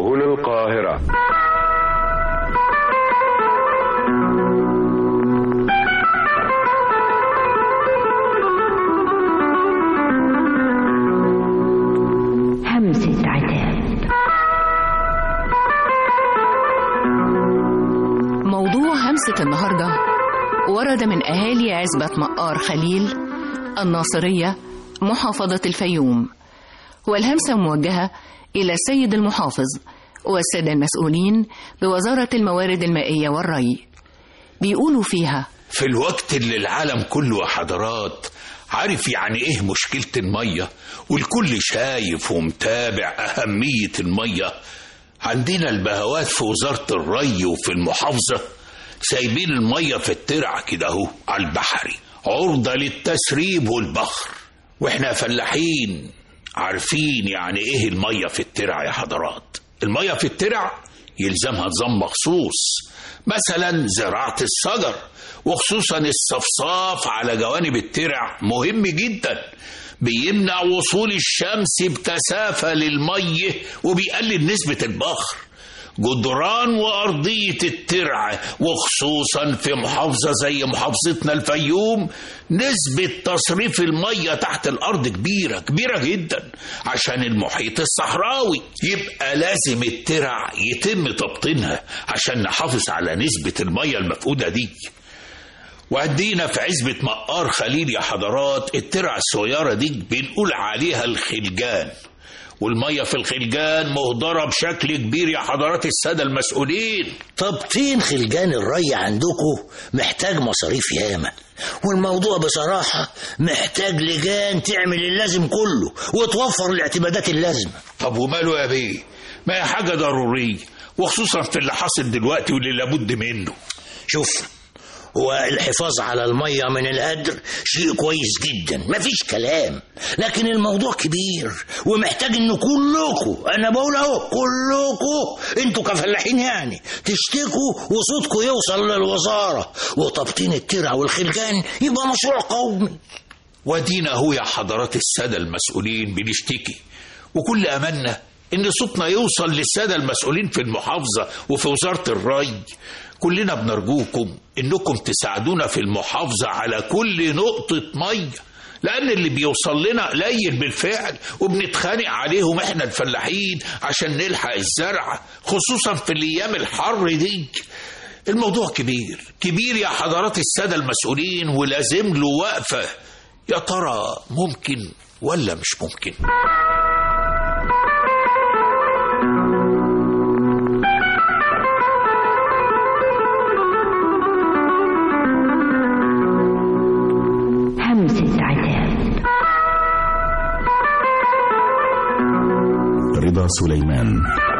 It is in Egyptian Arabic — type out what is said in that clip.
هنا القاهرة همسة عتاب موضوع همسة النهاردة ورد من أهالي عزبة مقار خليل الناصرية محافظة الفيوم والهمسة موجهة إلى السيد المحافظ والسادة المسؤولين بوزارة الموارد المائية والري بيقولوا فيها في الوقت اللي العالم كله حضارات عارف يعني ايه مشكلة المية والكل شايف ومتابع أهمية المية عندنا البهوات في وزارة الري وفي المحافظة سايبين المية في الترع كده اهو على البحري عرضة للتسريب والبخر واحنا فلاحين عارفين يعني ايه المية في الترع يا حضرات المية في الترع يلزمها نظام مخصوص مثلا زراعة الشجر وخصوصا الصفصاف على جوانب الترع مهم جدا بيمنع وصول الشمس بكثافة للمية وبيقلل نسبة البخر جدران وأرضية الترع وخصوصا في محافظة زي محافظتنا الفيوم نسبة تصريف المية تحت الأرض كبيرة كبيرة جدا عشان المحيط الصحراوي يبقى لازم الترع يتم تبطينها عشان نحافظ على نسبة المية المفقودة دي وأدينا في عزبة مقار خليل يا حضرات الترع الصغيرة دي بنقول عليها الخلجان والمية في الخلجان مهدرة بشكل كبير يا حضرات السادة المسؤولين تبطين خلجان الري عندكم محتاج مصاريف ياما والموضوع بصراحة محتاج لجان تعمل اللازم كله وتوفر الاعتمادات اللازمة طب وماله يا بيه ما هي حاجة ضرورية وخصوصا في اللي حاصل دلوقتي واللي لابد منه شوف هو الحفاظ على المية من الهدر شيء كويس جدا مفيش كلام لكن الموضوع كبير ومحتاج ان كلكم انا بقول اهو كلكم انتوا كفلاحين يعني تشتكوا وصوتكم يوصل للوزارة وتبطين الترع والخلجان يبقى مشروع قومي ودينا هو يا حضرات السادة المسؤولين بنشتكي وكل أملنا إن صوتنا يوصل للسادة المسؤولين في المحافظة وفي وزارة الري كلنا بنرجوكم إنكم تساعدونا في المحافظة على كل نقطة مية لأن اللي بيوصل لنا قليل بالفعل وبنتخانق عليهم إحنا الفلاحين عشان نلحق الزرع خصوصا في الأيام الحر دي الموضوع كبير كبير يا حضرات السادة المسؤولين ولازم له وقفة يا ترى ممكن ولا مش ممكن همسة عتاب رضا سليمان